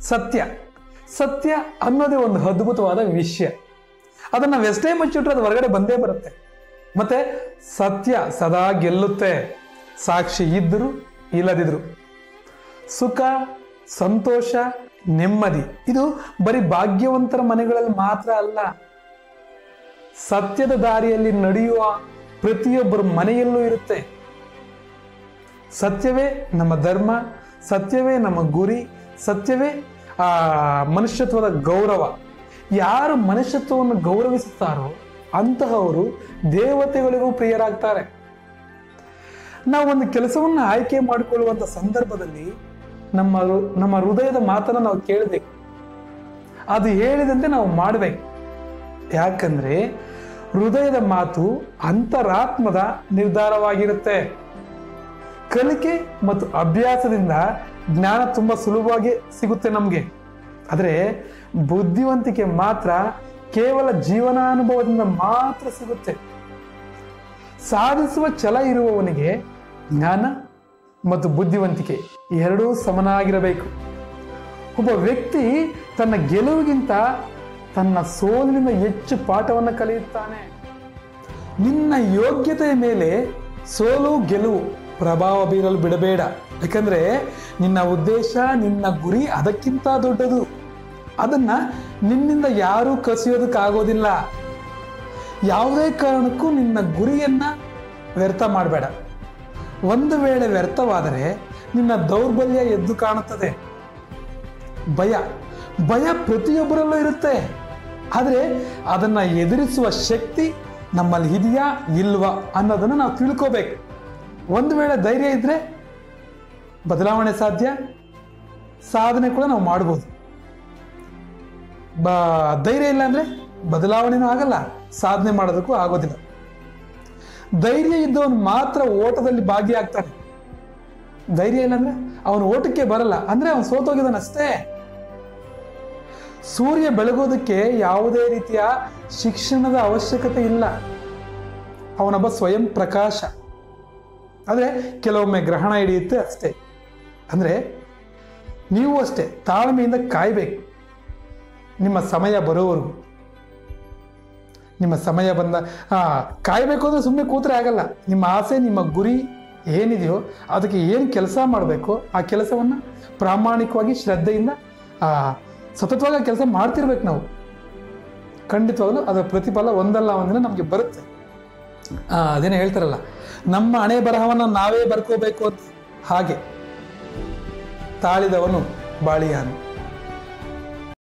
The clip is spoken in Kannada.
ಸತ್ಯ ಸತ್ಯ ಅನ್ನೋದೇ ಒಂದು ಅದ್ಭುತವಾದ ವಿಷಯ ಅದನ್ನ ನಾವು ಎಷ್ಟೇ ಮುಚ್ಚಿಟ್ರೆ ಅದು ಹೊರಗಡೆ ಬಂದೇ ಬರುತ್ತೆ ಮತ್ತೆ ಸತ್ಯ ಸದಾ ಗೆಲ್ಲುತ್ತೆ ಸಾಕ್ಷಿ ಇದ್ದರು ಇಲ್ಲದಿದ್ರು ಸುಖ ಸಂತೋಷ ನೆಮ್ಮದಿ ಇದು ಬರೀ ಭಾಗ್ಯವಂತರ ಮನೆಗಳಲ್ಲಿ ಮಾತ್ರ ಅಲ್ಲ ಸತ್ಯದ ದಾರಿಯಲ್ಲಿ ನಡೆಯುವ ಪ್ರತಿಯೊಬ್ಬರ ಮನೆಯಲ್ಲೂ ಇರುತ್ತೆ ಸತ್ಯವೇ ನಮ್ಮ ಧರ್ಮ ಸತ್ಯವೇ ನಮ್ಮ ಗುರಿ ಸತ್ಯವೇ ಆ ಮನುಷ್ಯತ್ವದ ಗೌರವ ಯಾರು ಮನುಷ್ಯತ್ವವನ್ನು ಗೌರವಿಸುತ್ತಾರೋ ಅಂತಹವರು ದೇವತೆಗಳಿಗೂ ಪ್ರಿಯರಾಗ್ತಾರೆ ನಾವು ಒಂದು ಕೆಲಸವನ್ನು ಆಯ್ಕೆ ಮಾಡಿಕೊಳ್ಳುವಂಥ ಸಂದರ್ಭದಲ್ಲಿ ನಮ್ಮ ಹೃ- ನಮ್ಮ ಹೃದಯದ ಮಾತನ್ನು ನಾವು ಕೇಳಬೇಕು ಅದು ಹೇಳಿದಂತೆ ನಾವು ಮಾಡಬೇಕು ಯಾಕಂದ್ರೆ ಹೃದಯದ ಮಾತು ಅಂತರಾತ್ಮದ ನಿರ್ಧಾರವಾಗಿರುತ್ತೆ ಕಲಿಕೆ ಮತ್ತು ಅಭ್ಯಾಸದಿಂದ ಜ್ಞಾನ ತುಂಬಾ ಸುಲಭವಾಗಿ ಸಿಗುತ್ತೆ ನಮಗೆ ಆದರೆ ಬುದ್ಧಿವಂತಿಕೆ ಮಾತ್ರ ಕೇವಲ ಜೀವನಾನುಭವದಿಂದ ಮಾತ್ರ ಸಿಗುತ್ತೆ ಸಾಧಿಸುವ ಛಲ ಇರುವವನಿಗೆ ಜ್ಞಾನ ಮತ್ತು ಬುದ್ಧಿವಂತಿಕೆ ಎರಡೂ ಸಮನಾಗಿರಬೇಕು ಒಬ್ಬ ವ್ಯಕ್ತಿ ತನ್ನ ಗೆಲುವಿಗಿಂತ ತನ್ನ ಸೋಲಿನಿಂದ ಹೆಚ್ಚು ಪಾಠವನ್ನು ಕಲಿಯುತ್ತಾನೆ ನಿನ್ನ ಯೋಗ್ಯತೆಯ ಮೇಲೆ ಸೋಲು ಗೆಲುವು ಪ್ರಭಾವ ಬೀರಲು ಬಿಡಬೇಡ ಯಾಕಂದ್ರೆ ನಿನ್ನ ಉದ್ದೇಶ ನಿನ್ನ ಗುರಿ ಅದಕ್ಕಿಂತ ದೊಡ್ಡದು ಅದನ್ನ ನಿನ್ನಿಂದ ಯಾರೂ ಕಸಿಯೋದಕ್ಕಾಗೋದಿಲ್ಲ ಯಾವುದೇ ಕಾರಣಕ್ಕೂ ನಿನ್ನ ಗುರಿಯನ್ನ ವ್ಯರ್ಥ ಮಾಡಬೇಡ ಒಂದು ವೇಳೆ ವ್ಯರ್ಥವಾದರೆ ನಿನ್ನ ದೌರ್ಬಲ್ಯ ಎದ್ದು ಕಾಣುತ್ತದೆ ಭಯ ಭಯ ಪ್ರತಿಯೊಬ್ಬರಲ್ಲೂ ಇರುತ್ತೆ ಆದರೆ ಅದನ್ನ ಎದುರಿಸುವ ಶಕ್ತಿ ನಮ್ಮಲ್ಲಿ ಇದೆಯಾ ಇಲ್ವಾ ಅನ್ನೋದನ್ನು ನಾವು ತಿಳ್ಕೋಬೇಕು ಒಂದು ವೇಳೆ ಧೈರ್ಯ ಇದ್ರೆ ಬದಲಾವಣೆ ಸಾಧ್ಯ ಸಾಧನೆ ಕೂಡ ನಾವು ಮಾಡ್ಬೋದು ಬ ಧೈರ್ಯ ಇಲ್ಲ ಅಂದ್ರೆ ಬದಲಾವಣೆನೂ ಆಗಲ್ಲ ಸಾಧನೆ ಮಾಡೋದಕ್ಕೂ ಆಗೋದಿಲ್ಲ ಧೈರ್ಯ ಇದ್ದವನು ಮಾತ್ರ ಓಟದಲ್ಲಿ ಭಾಗಿಯಾಗ್ತಾನೆ ಧೈರ್ಯ ಇಲ್ಲ ಅಂದ್ರೆ ಅವನು ಓಟಕ್ಕೆ ಬರಲ್ಲ ಅಂದ್ರೆ ಅವನು ಸೋತೋಗಿದ್ದಾನಷ್ಟೇ ಸೂರ್ಯ ಬೆಳಗೋದಕ್ಕೆ ಯಾವುದೇ ರೀತಿಯ ಶಿಕ್ಷಣದ ಅವಶ್ಯಕತೆ ಇಲ್ಲ ಅವನೊಬ್ಬ ಸ್ವಯಂ ಪ್ರಕಾಶ ಆದರೆ ಕೆಲವೊಮ್ಮೆ ಗ್ರಹಣ ಹಿಡಿಯುತ್ತೆ ಅಷ್ಟೇ ಅಂದರೆ ನೀವು ಅಷ್ಟೇ ತಾಳ್ಮೆಯಿಂದ ಕಾಯಬೇಕು ನಿಮ್ಮ ಸಮಯ ಬರೋವರೆಗೂ ನಿಮ್ಮ ಸಮಯ ಬಂದ ಆ, ಕಾಯಬೇಕು ಅಂದರೆ ಸುಮ್ಮನೆ ಕೂತ್ರೆ ಆಗಲ್ಲ ನಿಮ್ಮ ಆಸೆ ನಿಮ್ಮ ಗುರಿ ಏನಿದೆಯೋ ಅದಕ್ಕೆ ಏನು ಕೆಲಸ ಮಾಡಬೇಕು ಆ ಕೆಲಸವನ್ನು ಪ್ರಾಮಾಣಿಕವಾಗಿ ಶ್ರದ್ಧೆಯಿಂದ ಆ, ಸತತವಾಗಿ ಆ ಕೆಲಸ ಮಾಡ್ತಿರ್ಬೇಕು ನಾವು ಖಂಡಿತವಾಗಲೂ ಅದರ ಪ್ರತಿಫಲ ಒಂದಲ್ಲ ಒಂದಿನ ನಮಗೆ ಬರುತ್ತೆ ಆ, ಅದೇನೋ ಹೇಳ್ತಾರಲ್ಲ ನಮ್ಮ ಹಣೆ ಬರಹವನ್ನು ನಾವೇ ಬರ್ಕೋಬೇಕು ಅಂತ ಹಾಗೆ ತಾಳಿದವನು ಬಾಳಿಯಾನು